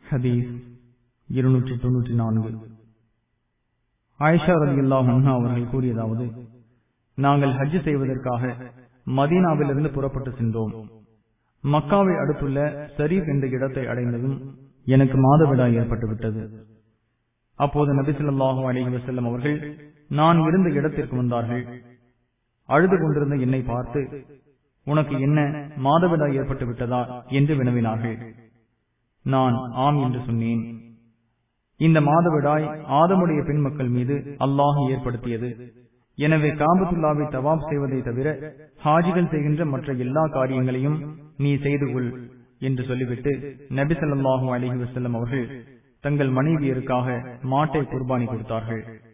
ஹதீஸ் இருநூற்றி தொன்னூற்றி நான்கு ஆயிஷா ரதி அல்லாஹ் அவர்கள் கூறியதாவது நாங்கள் ஹஜ் செய்வதற்காக மதீனாவிலிருந்து புறப்பட்டு சென்றோம் மக்காவை அடுத்துள்ள சரீப் என்ற இடத்தை அடைந்ததும் எனக்கு மாதவிடாய் ஏற்பட்டுவிட்டது அப்போது நபிசல்லாஹு அலிஹி வசல்லம் அவர்கள் நான் இருந்த இடத்திற்கு வந்தார்கள் அழுது கொண்டிருந்த என்னை பார்த்து உனக்கு என்ன மாதவிடாய் ஏற்பட்டு விட்டதா என்று வினவினார்கள் நான் ஆம் என்று சொன்னேன் இந்த மாதவிடாய் ஆதமுடைய பெண் மக்கள் மீது அல்லாஹ் ஏற்படுத்தியது எனவே காபத்துல்லாவை தவாப் செய்வதை தவிர ஹாஜிகள் செய்கின்ற மற்ற எல்லா காரியங்களையும் நீ செய்து கொள் என்று சொல்லிவிட்டு நபி சொல்லாஹு அலிஹி வசல்லம் அவர்கள் தங்கள் மனைவியருக்காக மாட்டை குர்பானி கொடுத்தார்கள்